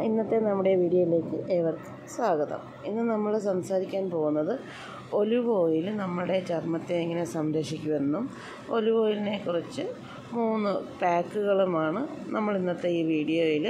ഇന്നത്തെ നമ്മുടെ വീഡിയോയിലേക്ക് ഏവർക്കും സ്വാഗതം ഇന്ന് നമ്മൾ സംസാരിക്കാൻ പോകുന്നത് ഒലിവ് ഓയിൽ നമ്മുടെ ചർമ്മത്തെ എങ്ങനെ സംരക്ഷിക്കുമെന്നും ഒലിവ് ഓയിലിനെ കുറിച്ച് മൂന്ന് പാക്കുകളുമാണ് നമ്മൾ ഇന്നത്തെ ഈ വീഡിയോയിൽ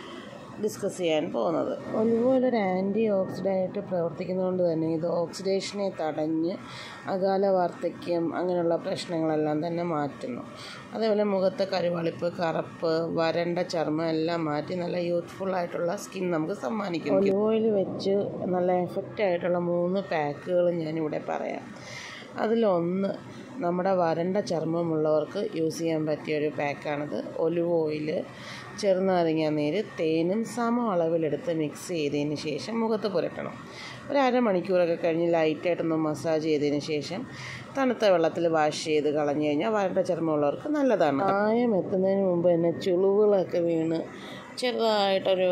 ഡിസ്കസ് ചെയ്യാൻ പോകുന്നത് ഒലിവ് ഓയിൽ ഒരു ആൻറ്റി ഓക്സിഡായിട്ട് പ്രവർത്തിക്കുന്നതുകൊണ്ട് തന്നെ ഇത് ഓക്സിഡേഷനെ തടഞ്ഞ് അകാല വാർദ്ധക്യം അങ്ങനെയുള്ള പ്രശ്നങ്ങളെല്ലാം തന്നെ മാറ്റുന്നു അതേപോലെ മുഖത്തെ കരുവളിപ്പ് കറുപ്പ് വരണ്ട ചർമ്മം എല്ലാം മാറ്റി നല്ല യൂത്ത്ഫുൾ ആയിട്ടുള്ള സ്കിൻ നമുക്ക് സമ്മാനിക്കും ഒലിവ് ഓയിൽ വെച്ച് നല്ല എഫക്റ്റ് ആയിട്ടുള്ള മൂന്ന് പാക്കുകൾ ഞാനിവിടെ പറയാം അതിലൊന്ന് നമ്മുടെ വരണ്ട ചർമ്മമുള്ളവർക്ക് യൂസ് ചെയ്യാൻ പറ്റിയ ഒരു പാക്കാണിത് ഒലിവ് ഓയിൽ ചെറുനാരങ്ങ നീര് തേനും സമ അളവിലെടുത്ത് മിക്സ് ചെയ്തതിന് ശേഷം മുഖത്ത് പുരട്ടണം ഒരു അരമണിക്കൂറൊക്കെ കഴിഞ്ഞ് ലൈറ്റായിട്ടൊന്ന് മസാജ് ചെയ്തതിന് ശേഷം തണുത്ത വെള്ളത്തിൽ വാഷ് ചെയ്ത് കളഞ്ഞു കഴിഞ്ഞാൽ വരണ്ട ചർമ്മമുള്ളവർക്ക് നല്ലതാണ് പ്രായം എത്തുന്നതിന് മുമ്പ് തന്നെ ചുളിവുകളൊക്കെ വീണ് ചെറുതായിട്ടൊരു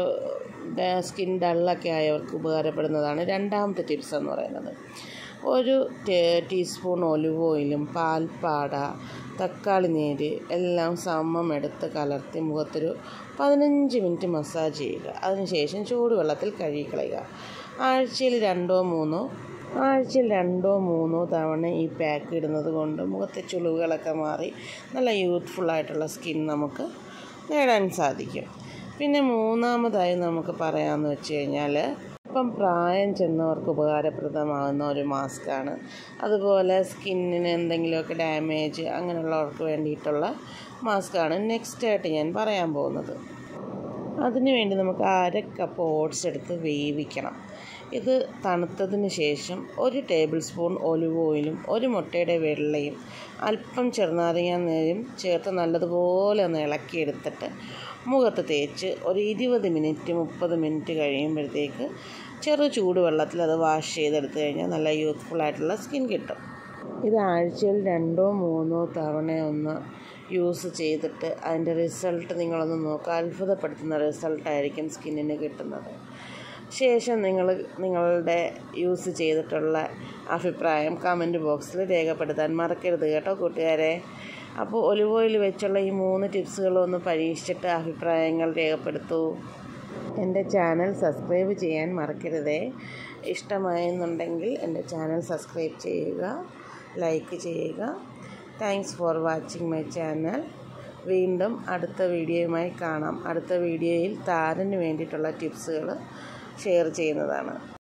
സ്കിൻ ഡള്ളൊക്കെ ആയവർക്ക് ഉപകാരപ്പെടുന്നതാണ് രണ്ടാമത്തെ ടിപ്സ് എന്ന് പറയുന്നത് ഒരു ടീസ്പൂൺ ഒലിവ് ഓയിലും പാൽപ്പാട തക്കാളി നീര് എല്ലാം സമം എടുത്ത് കലർത്തി മുഖത്തൊരു പതിനഞ്ച് മിനിറ്റ് മസാജ് ചെയ്യുക അതിനുശേഷം ചൂടുവെള്ളത്തിൽ കഴുകിക്കളയുക ആഴ്ചയിൽ രണ്ടോ മൂന്നോ ആഴ്ചയിൽ രണ്ടോ മൂന്നോ തവണ ഈ പാക്ക് ഇടുന്നത് കൊണ്ട് മുഖത്തെ ചുളിവുകളൊക്കെ മാറി നല്ല യൂത്ത്ഫുൾ ആയിട്ടുള്ള സ്കിൻ നമുക്ക് നേടാൻ സാധിക്കും പിന്നെ മൂന്നാമതായി നമുക്ക് പറയാമെന്ന് വെച്ച് കഴിഞ്ഞാൽ ഇപ്പം പ്രായം ചെന്നവർക്ക് ഉപകാരപ്രദമാകുന്ന ഒരു മാസ്കാണ് അതുപോലെ സ്കിന്നിന് എന്തെങ്കിലുമൊക്കെ ഡാമേജ് അങ്ങനെയുള്ളവർക്ക് വേണ്ടിയിട്ടുള്ള മാസ്കാണ് നെക്സ്റ്റ് ആയിട്ട് ഞാൻ പറയാൻ പോകുന്നത് അതിനു വേണ്ടി നമുക്ക് അര കപ്പ് ഓട്സ് എടുത്ത് വേവിക്കണം ഇത് തണുത്തതിന് ശേഷം ഒരു ടേബിൾ സ്പൂൺ ഒലിവ് ഓയിലും ഒരു മുട്ടയുടെ വെള്ളയും അല്പം ചെറുനാരങ്ങ നീരും ചേർത്ത് നല്ലതുപോലെ ഒന്ന് ഇളക്കിയെടുത്തിട്ട് മുഖത്ത് തേച്ച് ഒരു ഇരുപത് മിനിറ്റ് മുപ്പത് മിനിറ്റ് കഴിയുമ്പോഴത്തേക്ക് ചെറു ചൂടുവെള്ളത്തിൽ അത് വാഷ് ചെയ്തെടുത്ത് കഴിഞ്ഞാൽ നല്ല യൂത്ത്ഫുൾ ആയിട്ടുള്ള സ്കിൻ കിട്ടും ഇത് ആഴ്ചയിൽ രണ്ടോ മൂന്നോ തവണ ഒന്ന് യൂസ് ചെയ്തിട്ട് അതിൻ്റെ റിസൾട്ട് നിങ്ങളൊന്ന് നോക്കുക അത്ഭുതപ്പെടുത്തുന്ന റിസൾട്ടായിരിക്കും സ്കിന്നിന് കിട്ടുന്നത് ശേഷം നിങ്ങൾ നിങ്ങളുടെ യൂസ് ചെയ്തിട്ടുള്ള അഭിപ്രായം കമൻറ്റ് ബോക്സിൽ രേഖപ്പെടുത്താൻ മറക്കരുത് കേട്ടോ കൂട്ടുകാരെ അപ്പോൾ ഒലിവ് ഓയിൽ വെച്ചുള്ള ഈ മൂന്ന് ടിപ്സുകളൊന്ന് പരീക്ഷിച്ചിട്ട് അഭിപ്രായങ്ങൾ രേഖപ്പെടുത്തൂ എൻ്റെ ചാനൽ സബ്സ്ക്രൈബ് ചെയ്യാൻ മറക്കരുതേ ഇഷ്ടമായെന്നുണ്ടെങ്കിൽ എൻ്റെ ചാനൽ സബ്സ്ക്രൈബ് ചെയ്യുക ലൈക്ക് ചെയ്യുക thanks for watching my channel വീണ്ടും അടുത്ത വീഡിയോയുമായി കാണാം അടുത്ത വീഡിയോയിൽ താരന് വേണ്ടിയിട്ടുള്ള ടിപ്സുകൾ ഷെയർ ചെയ്യുന്നതാണ്